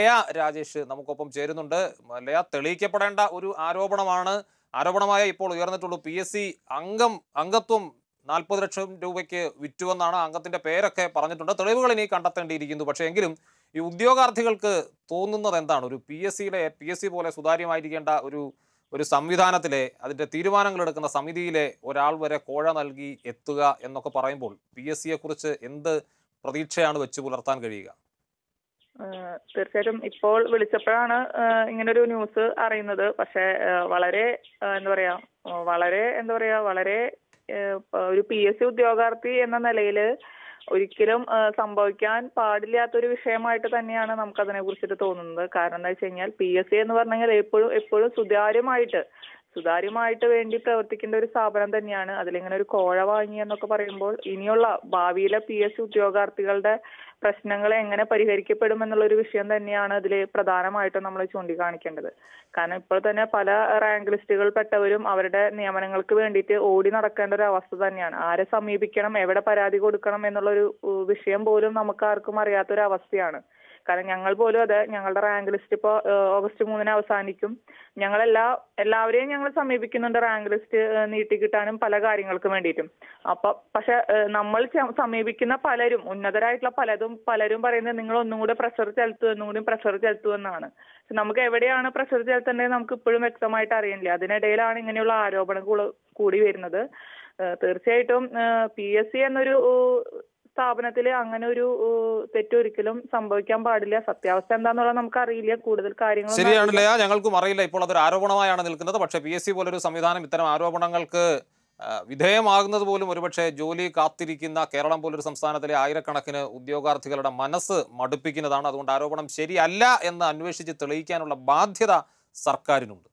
ലയ രാജേഷ് നമുക്കൊപ്പം ചേരുന്നുണ്ട് ലയ തെളിയിക്കപ്പെടേണ്ട ഒരു ആരോപണമാണ് ആരോപണമായ ഇപ്പോൾ ഉയർന്നിട്ടുള്ളൂ പി എസ് സി അംഗം അംഗത്വം നാൽപ്പത് ലക്ഷം രൂപയ്ക്ക് വിറ്റുവെന്നാണ് അംഗത്തിന്റെ പേരൊക്കെ പറഞ്ഞിട്ടുണ്ട് തെളിവുകൾ ഇനി കണ്ടെത്തേണ്ടിയിരിക്കുന്നു പക്ഷേ എങ്കിലും ഈ ഉദ്യോഗാർത്ഥികൾക്ക് തോന്നുന്നത് എന്താണ് ഒരു പി എസ് സിയുടെ പി എസ് സി പോലെ സുതാര്യമായിരിക്കേണ്ട ഒരു ഒരു സംവിധാനത്തിലെ അതിന്റെ തീരുമാനങ്ങൾ എടുക്കുന്ന സമിതിയിലെ ഒരാൾ വരെ കോഴ നൽകി എത്തുക എന്നൊക്കെ പറയുമ്പോൾ പി എസ് സിയെ കുറിച്ച് എന്ത് പ്രതീക്ഷയാണ് വെച്ച് പുലർത്താൻ കഴിയുക ഏഹ് തീർച്ചയായിട്ടും ഇപ്പോൾ വിളിച്ചപ്പോഴാണ് ഏഹ് ഇങ്ങനൊരു ന്യൂസ് അറിയുന്നത് പക്ഷെ ഏഹ് വളരെ ഏഹ് എന്താ പറയാ ഏഹ് വളരെ എന്താ പറയാ വളരെ ഏഹ് പ- ഒരു പി എസ് സി ഉദ്യോഗാർത്ഥി എന്ന നിലയിൽ ഒരിക്കലും ഏഹ് സംഭവിക്കാൻ പാടില്ലാത്തൊരു വിഷയമായിട്ട് തന്നെയാണ് നമുക്ക് അതിനെ കുറിച്ചിട്ട് തോന്നുന്നത് കാരണം എന്താ വെച്ച് കഴിഞ്ഞാൽ പി എസ് സി എന്ന് പറഞ്ഞെങ്കിൽ എപ്പോഴും എപ്പോഴും സുതാര്യമായിട്ട് സുതാര്യമായിട്ട് വേണ്ടി പ്രവർത്തിക്കേണ്ട ഒരു സ്ഥാപനം തന്നെയാണ് അതിലിങ്ങനെ ഒരു കോഴ വാങ്ങി എന്നൊക്കെ പറയുമ്പോൾ ഇനിയുള്ള ഭാവിയിലെ പി എസ് സി ഉദ്യോഗാർത്ഥികളുടെ പ്രശ്നങ്ങൾ എങ്ങനെ പരിഹരിക്കപ്പെടും എന്നുള്ള ഒരു വിഷയം തന്നെയാണ് അതിൽ പ്രധാനമായിട്ടും നമ്മൾ ചൂണ്ടിക്കാണിക്കേണ്ടത് കാരണം ഇപ്പോൾ തന്നെ പല റാങ്ക് ലിസ്റ്റുകൾ പെട്ടവരും അവരുടെ നിയമനങ്ങൾക്ക് വേണ്ടിയിട്ട് ഓടി നടക്കേണ്ട ഒരു അവസ്ഥ തന്നെയാണ് ആരെ സമീപിക്കണം എവിടെ പരാതി കൊടുക്കണം എന്നുള്ളൊരു ഉം, വിഷയം പോലും നമുക്ക് ആർക്കും അറിയാത്തൊരു അവസ്ഥയാണ് കാരണം ഞങ്ങൾ പോലും അതെ ഞങ്ങളുടെ റാങ്ക് ലിസ്റ്റ് ഇപ്പോൾ ഓഗസ്റ്റ് മൂന്നിന് അവസാനിക്കും ഞങ്ങളെല്ലാ എല്ലാവരെയും ഞങ്ങൾ സമീപിക്കുന്നുണ്ട് റാങ്ക് ലിസ്റ്റ് നീട്ടിക്കിട്ടാനും പല കാര്യങ്ങൾക്കും വേണ്ടിയിട്ടും അപ്പൊ പക്ഷെ ഏഹ്, നമ്മൾ ച- സമീപിക്കുന്ന പലരും ഉന്നതരായിട്ടുള്ള പലതും പലരും പറയുന്നത് നിങ്ങൾ ഒന്നും കൂടെ പ്രഷർ ചെലുത്തു ഒന്നും കൂടി പ്രഷർ ചെലുത്തു എന്നാണ് പക്ഷെ നമുക്ക് എവിടെയാണ് പ്രഷർ ചെലുത്തേണ്ടത് നമുക്ക് ഇപ്പോഴും വ്യക്തമായിട്ട് അറിയില്ല അതിനിടയിലാണ് ഇങ്ങനെയുള്ള ആരോപണങ്ങൾ കൂടി വരുന്നത് ഏഹ്, തീർച്ചയായിട്ടും പി എസ് സി എന്നൊരു സ്ഥാപനത്തിൽ അങ്ങനെ ഒരു തെറ്റൊരിക്കലും സംഭവിക്കാൻ പാടില്ല സത്യാവസ്ഥ എന്താന്നുള്ളത് നമുക്ക് അറിയില്ല കൂടുതൽ കാര്യങ്ങൾ ശരിയാണ് ലയ ഞങ്ങൾക്കും അറിയില്ല ഇപ്പോൾ അതൊരു ആരോപണമായാണ് നിൽക്കുന്നത് പക്ഷേ പി എസ് സി പോലൊരു സംവിധാനം ഇത്തരം ആരോപണങ്ങൾക്ക് ആ, വിധേയമാകുന്നത് പോലും ഒരുപക്ഷെ ജോലി കാത്തിരിക്കുന്ന കേരളം പോലൊരു സംസ്ഥാനത്തിലെ ആയിരക്കണക്കിന് ഉദ്യോഗാർത്ഥികളുടെ മനസ്സ് മടുപ്പിക്കുന്നതാണ് അതുകൊണ്ട് ആരോപണം ശരിയല്ല എന്ന് അന്വേഷിച്ച് തെളിയിക്കാനുള്ള ബാധ്യത സർക്കാരിനുണ്ട്